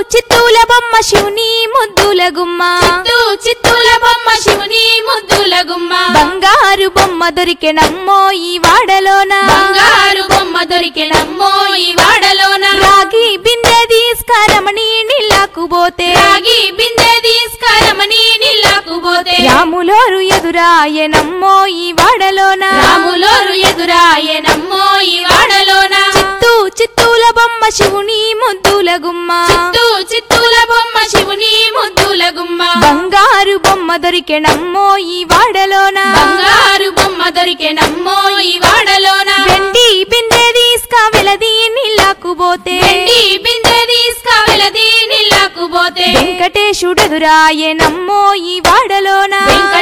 చిత్తూల బొమ్మ శివుని ముద్దుల గుమ్మ చిత్తూ చిత్తూల బొమ్మ శివుని ముద్దుల గుమ్మ బంగారు బొమ్మ దొరికెనమ్మో ఈ వాడలోన బంగారు బొమ్మ దొరికెనమ్మో ఈ వాడలోన రాగి బిందె తీసుకరమణి నీళ్ళకు పోతే రాగి బిందె తీసుకరమని నీళ్ళకు పోతే రాములోరు ఎదురాయనమ్మో ఈ వాడలోన రాములోరు ఎదురాయనమ్మో ఈ వాడలోన చిత్తూ చిత్తూల బొమ్మ శివుని ముద్దుల గుమ్మ చిత్తూ చిత్తూల బొమ్మ శివుని ముద్దుల గుమ్మ బంగారు బొమ్మ దొరికెనమ్మో ఈ వాడలోన బంగారు బొమ్మ దొరికెనమ్మో ఈ వాడలోన వెండి బిందె తీసుక వెలది నీళ్ళకు పోతే వెండి బిందె తీసుకవెలది నీళ్ళకు పోతే వెంకటేశుడెదురాయనమ్మో ఈ వాడలోన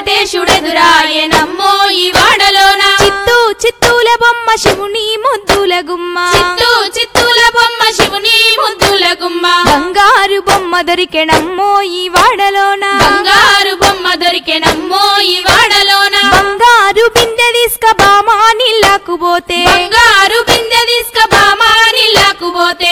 వెంకటేశుడెదురాయనమ్మో ఈ వాడలోన చిత్తూ చిత్తూల బొమ్మ శివుని ముద్దుల గుమ్మ చిత్తూ చిత్తూల బొమ్మ శివుని ముద్దుల గుమ్మ బంగారు బొమ్మ దొరికెనమ్మో ఈ వాడలోన బంగారు బొమ్మ దొరికెనమ్మో ఈ వాడలోన బంగారు బిందె తీసుక బామా నీళ్ళకు పోతే బంగారు బిందె తీసుక బామా నీళ్ళకు పోతే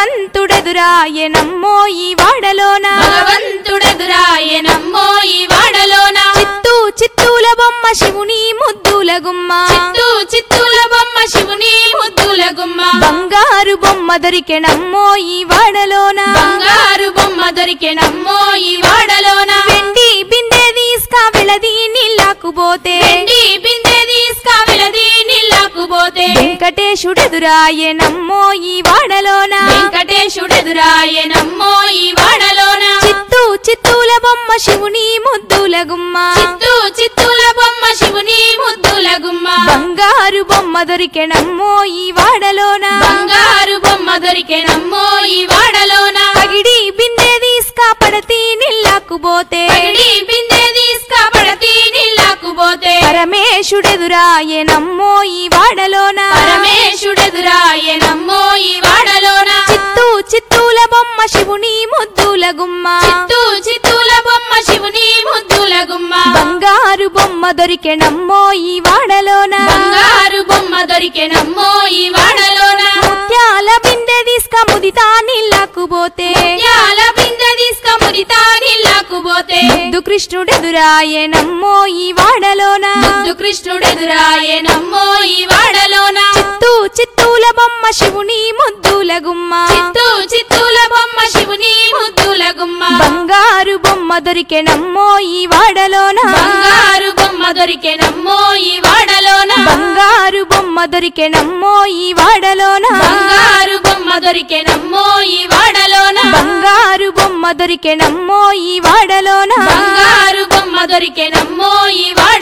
భగవంతుడెదురాయనమ్మో ఈ వాడలోన భగవంతుడెదురాయనమ్మో ఈ వాడలోన చిత్తూ చిత్తూల బొమ్మ శివుని ముద్దుల గుమ్మ చిత్తూ చిత్తూల బొమ్మ శివుని ముద్దుల గుమ్మ బంగారు బొమ్మ దొరికెనమ్మో ఈ వాడలోన బంగారు బొమ్మ దొరికెనమ్మో ఈ వాడలోన వెండి బిందె తీసుక వెలది నీళ్ళకు పోతే వెండి బిందె తీసుకవెలది నీళ్ళకు పోతే వెంకటేశుడెదురాయనమ్మో ఈ వాడలోన వెంకటేశుడెదురాయనమ్మో ఈ వాడలోన చిత్తూ చిత్తూల బొమ్మ శివుని ముద్దుల గుమ్మ చిత్తూ చిత్తూల బొమ్మ శివుని ముద్దుల గుమ్మ బంగారు బొమ్మ దొరికెనమ్మో ఈ వాడలోన బంగారు బొమ్మ దొరికెనమ్మో ఈ వాడలోన పగిడి బిందె తీసుక పడతి నీళ్ళకు పోతే పగిడి బిందె తీసుకపడతి నీళ్ళకు పోతే పరమేశుడెదురాయనమ్మో ఈ వాడలోన పరమేశుడెదురాయనమ్మో ఈ వాడలోన చిత్తూ చిత్తూల బొమ్మ శివుని ముద్దుల గుమ్మ చిత్తూ చిత్తూల బొమ్మ శివుని ముద్దుల గుమ్మ బంగారు బొమ్మ దొరికెనమ్మో ఈ వాడలోన బంగారు బొమ్మ దొరికెనమ్మో ఈ వాడలోన ముత్యాల బిందె తీసుక ముదితా నీళ్ళకు పోతే యాల బిందె తీసుక మురితా నీళ్ళకు పోతే ముద్దు కృష్ణుడెదురాయనమ్మో ఈ వాడలోన ముద్దు కృష్ణుడెదురాయనమ్మో ఈ వాడలోన చిత్తూ చిత్తూల బొమ్మ శివుని ముద్దుల గుమ్మ చిత్తూ చిత్తూల బొమ్మ శివుని ముద్దుల గుమ్మ బంగారు బొమ్మ దొరికెనమ్మో ఈ వాడలోన బంగారు బొమ్మ దొరికెనమ్మో ఈ వాడలోన బంగారు బొమ్మ దొరికెనమ్మో ఈ వాడలోన బంగారు బొమ్మ దొరికెనమ్మో ఈ వాడలోన బంగారు బొమ్మ దొరికెనమ్మో ఈ వాడలోన బంగారు బొమ్మ దొరికెనమ్మో ఈ వాడలోన